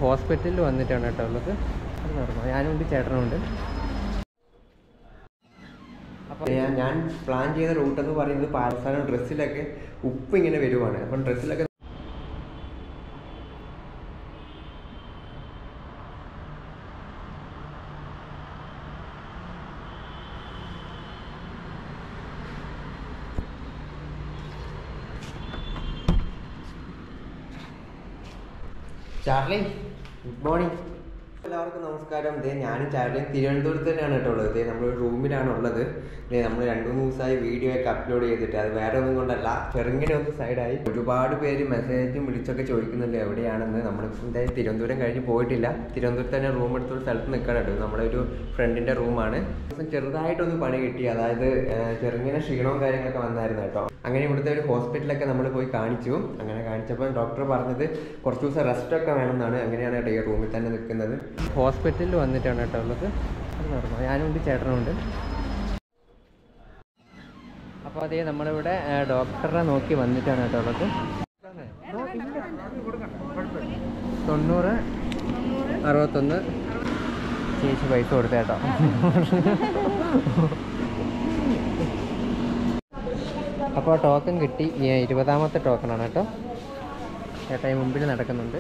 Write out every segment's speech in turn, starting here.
ഹോസ്പിറ്റലിൽ വന്നിട്ടാണ് കേട്ടോ ഉള്ളത് അത് നടന്നു ഞാനുണ്ട് ചേട്ടനുണ്ട് അപ്പോൾ ഞാൻ ഞാൻ പ്ലാൻ ചെയ്ത റൂട്ട് എന്ന് പറയുന്നത് പാലസ്ഥാനം ഡ്രസ്സിലൊക്കെ ഉപ്പ് ഇങ്ങനെ വരുവാണ് അപ്പം ഡ്രസ്സിലൊക്കെ ചാർലി ഗുഡ് മോർണിംഗ് എല്ലാവർക്കും നമസ്കാരം ദേ ഞാനും ചാർലിയും തിരുവനന്തപുരത്ത് തന്നെയാണ് കേട്ടോ ഉള്ളത് ദേ നമ്മളൊരു റൂമിലാണ് ഉള്ളത് ദേ നമ്മൾ രണ്ട് മൂന്ന് ദിവസമായി വീഡിയോ ഒക്കെ അപ്ലോഡ് ചെയ്തിട്ട് അത് വേറെ ഒന്നും കൊണ്ടല്ല ചെറുങ്ങനെ ഒന്ന് സൈഡായി ഒരുപാട് പേര് മെസ്സേജും വിളിച്ചൊക്കെ ചോദിക്കുന്നുണ്ട് എവിടെയാണെന്ന് നമ്മളിപ്പോൾ എന്തായാലും തിരുവനന്തപുരം കഴിഞ്ഞ് പോയിട്ടില്ല തിരുവനന്തപുരത്ത് തന്നെ റൂം എടുത്തൊരു സ്ഥലത്ത് നിൽക്കണം കേട്ടോ നമ്മുടെ ഒരു ഫ്രണ്ടിന്റെ റൂമാണ് ദിവസം ചെറുതായിട്ടൊന്ന് പണി കിട്ടി അതായത് ഏഹ്, ചെറുങ്ങനെ ക്ഷീണവും കാര്യങ്ങളൊക്കെ വന്നായിരുന്നു കേട്ടോ അങ്ങനെ ഇവിടുത്തെ ഒരു ഹോസ്പിറ്റലൊക്കെ നമ്മൾ പോയി കാണിച്ചു അങ്ങനെ കാണിച്ചപ്പോൾ ഡോക്ടർ പറഞ്ഞത് കുറച്ച് ദിവസം റെസ്റ്റ് ഒക്കെ വേണമെന്നാണ് അങ്ങനെയാണ് കേട്ടോ ഈ റൂമിൽ തന്നെ നിൽക്കുന്നത് ഹോസ്പിറ്റലിൽ വന്നിട്ടാണ് കേട്ടോ ഉള്ളത് അത് നടന്നു ഞാനുണ്ട് ചേട്ടനുണ്ട് അപ്പോൾ അതേ നമ്മളിവിടെ ആ, ഡോക്ടറെ നോക്കി വന്നിട്ടാണ് കേട്ടോ ഉള്ളത് തൊണ്ണൂറ് അറുപത്തൊന്ന് ചേച്ചി പൈസ കൊടുത്ത കേട്ടോ അപ്പോൾ ടോക്കൺ കിട്ടി ഈ ഇരുപതാമത്തെ ടോക്കണാണ് കേട്ടോ ചേട്ടായി മുമ്പിൽ നടക്കുന്നുണ്ട്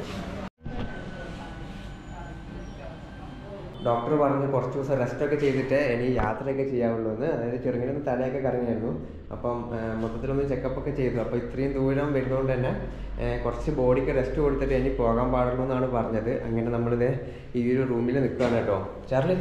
ഡോക്ടർ പറഞ്ഞ് കുറച്ച് ദിവസം റെസ്റ്റ് ഒക്കെ ചെയ്തിട്ട് ഇനി യാത്രയൊക്കെ ചെയ്യാവുള്ളൂ എന്ന് അതായത് ചെറുങ്ങനെ ഒന്ന് തലയൊക്കെ കറങ്ങിയായിരുന്നു അപ്പം ആ, മൊത്തത്തിലൊന്ന് ചെക്കപ്പ് ഒക്കെ ചെയ്തു അപ്പോൾ ഇത്രയും ദൂരം വരുന്നതുകൊണ്ട് തന്നെ ആ, കുറച്ച് ബോഡിക്ക് റെസ്റ്റ് കൊടുത്തിട്ട് ഇനി പോകാൻ പാടുള്ളൂ എന്നാണ് പറഞ്ഞത് അങ്ങനെ നമ്മളിത് ഈ ഒരു റൂമിൽ നിൽക്കുകയാണ് കേട്ടോ ചാർലി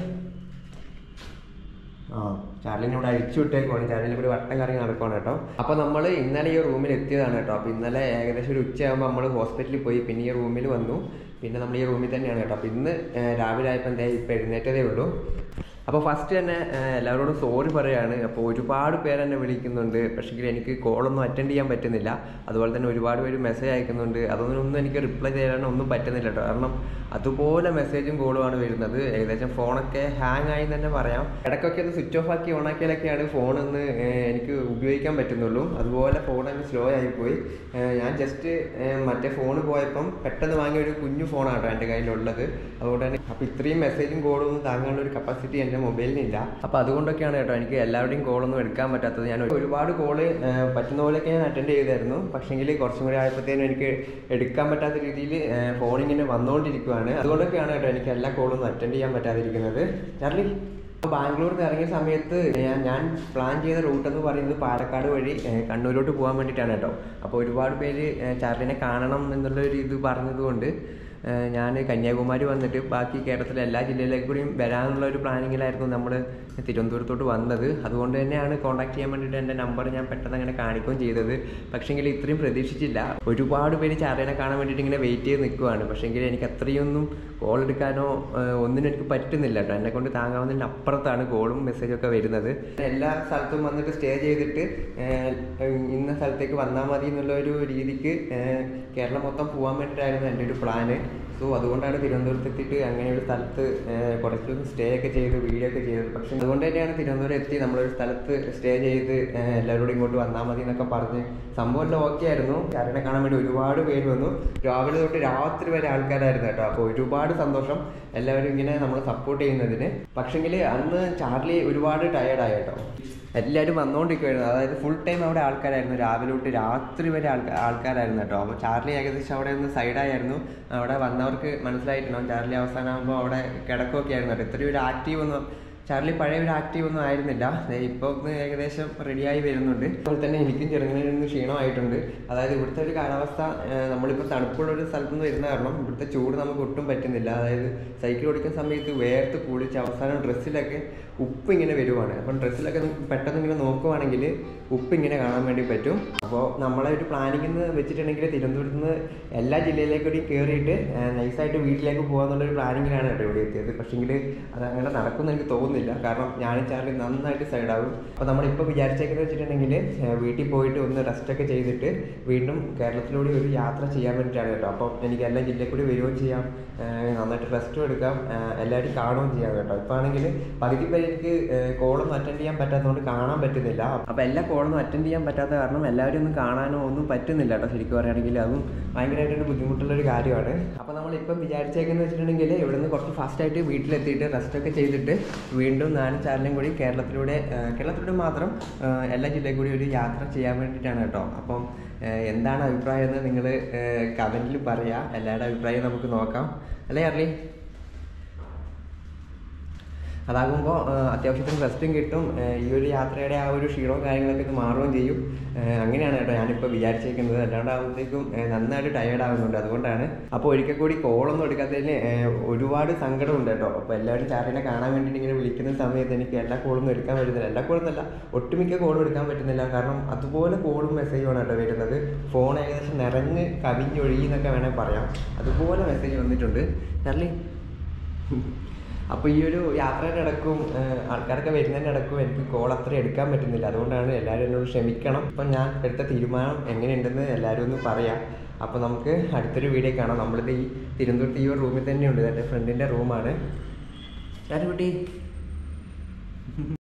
ആ ചാർലിനെ ഇവിടെ അഴിച്ചു വിട്ടേക്കുവാണ് ചാർലിനെ ഇവിടെ വട്ടം കറങ്ങി നടക്കുവാണ് കേട്ടോ അപ്പോൾ നമ്മൾ ഇന്നലെ ഈ റൂമിൽ എത്തിയതാണ് കേട്ടോ അപ്പോൾ ഇന്നലെ ഏകദേശം ഒരു ഉച്ചയാകുമ്പോൾ നമ്മൾ ഹോസ്പിറ്റലിൽ പോയി പിന്നെ ഈ റൂമിൽ വന്നു പിന്നെ നമ്മൾ ഈ റൂമിൽ തന്നെയാണ് കേട്ടോ അപ്പോൾ ഇന്ന് ഏഹ്, രാവിലെ ആയപ്പോൾ എന്താ ഇപ്പോൾ എഴുന്നേറ്റതേ ഉള്ളൂ അപ്പോൾ ഫസ്റ്റ് തന്നെ ഏഹ്, എല്ലാവരോടും സോറി പറയാണ് അപ്പോൾ ഒരുപാട് പേര് എന്നെ വിളിക്കുന്നുണ്ട് പക്ഷേ എനിക്ക് കോളൊന്നും അറ്റൻഡ് ചെയ്യാൻ പറ്റുന്നില്ല അതുപോലെ തന്നെ ഒരുപാട് പേര് മെസ്സേജ് അയക്കുന്നുണ്ട് അതൊന്നും എനിക്ക് റിപ്ലൈ ചെയ്യാനോ ഒന്നും പറ്റുന്നില്ല കേട്ടോ കാരണം അതുപോലെ മെസ്സേജും കോളുമാണ് വരുന്നത് ഏകദേശം ഫോണൊക്കെ ഹാങ് ആയി എന്ന് തന്നെ പറയാം ഇടയ്ക്കൊക്കെ ഒന്ന് സ്വിച്ച് ഓഫ് ആക്കി ഓൺ ആക്കിയാലൊക്കെയാണ് ഫോൺ ഒന്ന് ഏഹ്, എനിക്ക് ഉപയോഗിക്കാൻ പറ്റുന്നുള്ളൂ അതുപോലെ ഫോൺ അങ്ങ് സ്ലോ ആയിപ്പോയി ഏഹ്, ഞാൻ ജസ്റ്റ് മറ്റേ ഫോൺ പോയപ്പം പെട്ടെന്ന് വാങ്ങിയ ഒരു കുഞ്ഞു ഫോണാണ് കേട്ടോ എൻ്റെ കയ്യിലുള്ളത് അതുകൊണ്ട് തന്നെ അപ്പോൾ ഇത്രയും മെസ്സേജും കോളും ഒന്നും താങ്ങാനുള്ള ഒരു കപ്പാസിറ്റി എൻ്റെ മൊബൈലിനില്ല അപ്പോൾ അതുകൊണ്ടൊക്കെയാണ് കേട്ടോ എനിക്ക് എല്ലാവരുടെയും കോളൊന്നും എടുക്കാൻ പറ്റാത്തത് ഞാൻ ഒരുപാട് കോള് പറ്റുന്ന പോലെയൊക്കെ ഞാൻ അറ്റൻഡ് ചെയ്തായിരുന്നു പക്ഷേങ്കിൽ കുറച്ചും കൂടി ആയപ്പോഴത്തേനും എനിക്ക് എടുക്കാൻ പറ്റാത്ത രീതിയിൽ ഫോൺ ഇങ്ങനെ വന്നുകൊണ്ടിരിക്കുകയാണ് അതുകൊണ്ടൊക്കെയാണ് കേട്ടോ എനിക്ക് എല്ലാ കോളൊന്നും അറ്റൻഡ് ചെയ്യാൻ പറ്റാതിരിക്കുന്നത് ചാർലി ബാംഗ്ലൂരിൽ നിന്ന് ഇറങ്ങിയ സമയത്ത് ഞാൻ ഞാൻ പ്ലാൻ ചെയ്ത റൂട്ട് എന്ന് പറയുന്നത് പാലക്കാട് വഴി ഏഹ്, കണ്ണൂരോട്ട് പോകാൻ വേണ്ടിയിട്ടാണ് കേട്ടോ അപ്പോൾ ഒരുപാട് പേര് ഏഹ്, ചാർലിനെ കാണണം എന്നുള്ള ഒരു ഇത് പറഞ്ഞതുകൊണ്ട് ഏഹ്, ഞാൻ കന്യാകുമാരി വന്നിട്ട് ബാക്കി കേരളത്തിലെ എല്ലാ ജില്ലയിലേക്ക് കൂടിയും വരാനുള്ള ഒരു പ്ലാനിങ്ങിലായിരുന്നു നമ്മൾ തിരുവനന്തപുരത്തോട്ട് വന്നത് അതുകൊണ്ട് തന്നെയാണ് കോൺടാക്ട് ചെയ്യാൻ വേണ്ടിയിട്ട് എൻ്റെ നമ്പർ ഞാൻ പെട്ടെന്ന് അങ്ങനെ കാണിക്കുകയും ചെയ്തത് പക്ഷേങ്കിൽ ഇത്രയും പ്രതീക്ഷിച്ചില്ല ഒരുപാട് പേര് ചാർലിനെ കാണാൻ വേണ്ടിയിട്ട് ഇങ്ങനെ വെയിറ്റ് ചെയ്ത് നിൽക്കുവാണ് പക്ഷേങ്കിൽ എനിക്ക് അത്രയൊന്നും കോൾ എടുക്കാനോ ഏഹ്, ഒന്നിനും എനിക്ക് പറ്റുന്നില്ല കേട്ടോ എന്നെ കൊണ്ട് താങ്ങാവുന്നതിന് അപ്പുറത്താണ് കോളും മെസ്സേജും ഒക്കെ വരുന്നത് എല്ലാ സ്ഥലത്തും വന്നിട്ട് സ്റ്റേ ചെയ്തിട്ട് ഏഹ്, ഇന്ന സ്ഥലത്തേക്ക് വന്നാൽ മതി എന്നുള്ള ഒരു രീതിക്ക് ഏഹ്, കേരളം മൊത്തം പോകാൻ വേണ്ടിയിട്ടായിരുന്നു എൻ്റെ ഒരു പ്ലാന് സോ അതുകൊണ്ടാണ് തിരുവനന്തപുരത്ത് എത്തിയിട്ട് അങ്ങനെ ഒരു സ്ഥലത്ത് ഏഹ്, കുറച്ച് ദിവസം സ്റ്റേ ഒക്കെ ചെയ്ത് വീഡിയോ ഒക്കെ ചെയ്തത് പക്ഷേ അതുകൊണ്ട് തന്നെയാണ് തിരുവനന്തപുരം എത്തി നമ്മളൊരു സ്ഥലത്ത് സ്റ്റേ ചെയ്ത് ഏഹ്, എല്ലാവരോടും ഇങ്ങോട്ട് വന്നാൽ മതി എന്നൊക്കെ പറഞ്ഞ് സംഭവം എല്ലാം ഓക്കെ ആയിരുന്നു ചാരനെ കാണാൻ വേണ്ടി ഒരുപാട് പേര് വന്നു രാവിലെ തൊട്ട് രാത്രി വരെ ആൾക്കാരായിരുന്നു കേട്ടോ അപ്പോൾ ഒരുപാട് സന്തോഷം എല്ലാവരും ഇങ്ങനെ നമ്മളെ സപ്പോർട്ട് ചെയ്യുന്നതിന് പക്ഷെങ്കിൽ അന്ന് ചാർലി ഒരുപാട് ടയേർഡായി കേട്ടോ എല്ലാവരും വന്നുകൊണ്ടിരിക്കുവായിരുന്നു അതായത് ഫുൾ ടൈം അവിടെ ആൾക്കാരായിരുന്നു രാവിലെ തൊട്ട് രാത്രി വരെ ആൾക്കാർ ആൾക്കാരായിരുന്നു കേട്ടോ അപ്പോൾ ചാർലി ഏകദേശം അവിടെ ഒന്ന് സൈഡായിരുന്നു അവിടെ വന്നവർക്ക് മനസ്സിലായിട്ടുണ്ടാവും ചാർലി അവസാനമാകുമ്പോൾ അവിടെ കിടക്കുകയൊക്കെ ആയിരുന്നു കേട്ടോ ഇത്രയും ഒരു ആക്റ്റീവ് ഒന്നും ചാർലി പഴയ ഒരു ആക്റ്റീവ് ഒന്നും ആയിരുന്നില്ല ദേ ഇപ്പൊ ഒന്ന് ഏകദേശം റെഡിയായി വരുന്നുണ്ട് അതുപോലെ തന്നെ എനിക്കും ചെറുങ്ങനെ ഒന്ന് ക്ഷീണമായിട്ടുണ്ട് അതായത് ഇവിടുത്തെ ഒരു കാലാവസ്ഥ ഏഹ്, നമ്മളിപ്പോൾ തണുപ്പുള്ള ഒരു സ്ഥലത്ത് നിന്ന് വരുന്ന കാരണം ഇവിടുത്തെ ചൂട് നമുക്ക് ഒട്ടും പറ്റുന്നില്ല അതായത് സൈക്കിൾ ഓടിക്കുന്ന സമയത്ത് വേർത്ത് കുളിച്ച് അവസാനം ഡ്രസ്സിലൊക്കെ ഉപ്പ് ഇങ്ങനെ വരുവാണ് അപ്പം ഡ്രസ്സിലൊക്കെ നമുക്ക് പെട്ടെന്ന് ഇങ്ങനെ നോക്കുവാണെങ്കിൽ ഉപ്പ് ഇങ്ങനെ കാണാൻ വേണ്ടി പറ്റും അപ്പോൾ നമ്മളെ ഒരു പ്ലാനിങ് എന്ന് വെച്ചിട്ടുണ്ടെങ്കിൽ തിരുവനന്തപുരത്ത് നിന്ന് എല്ലാ ജില്ലയിലേക്കും കൂടി കയറിയിട്ട് നൈസായിട്ട് വീട്ടിലേക്ക് പോകാന്നുള്ളൊരു പ്ലാനിങ്ങിലാണ് കേട്ടോ ഇവിടെ എത്തിയത് പക്ഷേങ്കിൽ അത് അങ്ങനെ നടക്കുമെന്ന് എനിക്ക് തോന്നുന്നില്ല തോന്നുന്നില്ല കാരണം ഞാനും ചാർലി നന്നായിട്ട് സൈഡാവും അപ്പോൾ നമ്മളിപ്പോൾ വിചാരിച്ചേക്കുന്നത് വെച്ചിട്ടുണ്ടെങ്കിൽ ഏഹ് വീട്ടിൽ പോയിട്ട് ഒന്ന് റെസ്റ്റൊക്കെ ചെയ്തിട്ട് വീണ്ടും കേരളത്തിലൂടെ ഒരു യാത്ര ചെയ്യാൻ വേണ്ടിയിട്ടാണ് കേട്ടോ അപ്പം എനിക്ക് എല്ലാ ജില്ലയിൽ കൂടി വരികയും ചെയ്യാം ഏഹ് നന്നായിട്ട് റെസ്റ്റും എടുക്കാം ഏഹ് എല്ലാവരും കാണുകയും ചെയ്യാം കേട്ടോ ഇപ്പോൾ ആണെങ്കിൽ പകുതി പേർക്ക് കോളൊന്നും അറ്റൻഡ് ചെയ്യാൻ പറ്റാത്തതുകൊണ്ട് കാണാൻ പറ്റുന്നില്ല അപ്പോൾ എല്ലാ കോളൊന്നും അറ്റൻഡ് ചെയ്യാൻ പറ്റാത്ത കാരണം എല്ലാവരും ഒന്നും കാണാനോ ഒന്നും പറ്റുന്നില്ല കേട്ടോ ശരിക്കും പറയുകയാണെങ്കിൽ അതും ഭയങ്കരമായിട്ടൊരു ബുദ്ധിമുട്ടുള്ള ഒരു കാര്യമാണ് അപ്പോൾ നമ്മളിപ്പം വിചാരിച്ചേക്കെന്ന് വെച്ചിട്ടുണ്ടെങ്കിൽ ഇവിടുന്ന് കുറച്ച് ഫാസ്റ്റായിട്ട് വീട്ടിലെത്തിയിട്ട് റെസ്റ്റൊക്കെ ചെയ്തിട്ട് വീണ്ടും നാലും ചാനലും കൂടി കേരളത്തിലൂടെ ഏഹ് കേരളത്തിലൂടെ മാത്രം ഏഹ് എല്ലാ ജില്ലയിൽ കൂടി ഒരു യാത്ര ചെയ്യാൻ വേണ്ടിയിട്ടാണ് കേട്ടോ അപ്പം ഏഹ് എന്താണ് അഭിപ്രായം എന്ന് നിങ്ങൾ കമൻറ്റിൽ പറയാം എല്ലാവരുടെ അഭിപ്രായം നമുക്ക് നോക്കാം അല്ലേ അർലി അതാകുമ്പോൾ അത്യാവശ്യത്തിന് റെസ്റ്റും കിട്ടും ഏഹ് ഈ ഒരു യാത്രയുടെ ആ ഒരു ക്ഷീണവും കാര്യങ്ങളൊക്കെ ഇത് മാറുകയും ചെയ്യും ഏഹ് അങ്ങനെയാണ് കേട്ടോ ഞാനിപ്പോൾ വിചാരിച്ചേക്കുന്നത് അല്ലാണ്ടാകുമ്പോഴത്തേക്കും ഏഹ് നന്നായിട്ട് ടയേർഡ് ആവുന്നുണ്ട് അതുകൊണ്ടാണ് അപ്പോൾ ഒരിക്കൽ കൂടി കോളൊന്നും എടുക്കാത്തതിന് ഏഹ് ഒരുപാട് സങ്കടമുണ്ട് കേട്ടോ അപ്പോൾ എല്ലാവരും ചാറിനെ കാണാൻ വേണ്ടിയിട്ട് ഇങ്ങനെ വിളിക്കുന്ന സമയത്ത് എനിക്ക് എല്ലാ കോളൊന്നും എടുക്കാൻ പറ്റുന്നില്ല എല്ലാ കോളും എന്നല്ല ഒട്ടുമിക്ക കോളും എടുക്കാൻ പറ്റുന്നില്ല കാരണം അതുപോലെ കോളും മെസ്സേജുമാണ് കേട്ടോ വരുന്നത് ഫോൺ ഏകദേശം നിറഞ്ഞ് കവിഞ്ഞൊഴുകി എന്നൊക്കെ വേണമെങ്കിൽ പറയാം അതുപോലെ മെസ്സേജ് വന്നിട്ടുണ്ട് ചാർലി അപ്പോൾ ഈ ഒരു യാത്രയുടെ ഇടക്കും ഏഹ്, ആൾക്കാരൊക്കെ വരുന്നതിൻ്റെ ഇടക്കും എനിക്ക് കോൾ അത്ര എടുക്കാൻ പറ്റുന്നില്ല അതുകൊണ്ടാണ് എല്ലാവരും എന്നോട് ക്ഷമിക്കണം അപ്പം ഞാൻ എടുത്ത തീരുമാനം എങ്ങനെയുണ്ടെന്ന് എല്ലാവരും ഒന്ന് പറയാം അപ്പോൾ നമുക്ക് അടുത്തൊരു വീഡിയോ കാണാം നമ്മളിത് ഈ തിരുവനന്തപുരത്ത് ഈ ഒരു റൂമിൽ തന്നെയുണ്ട് എൻ്റെ ഫ്രണ്ടിൻ്റെ റൂമാണ് ഞാൻ കുട്ടി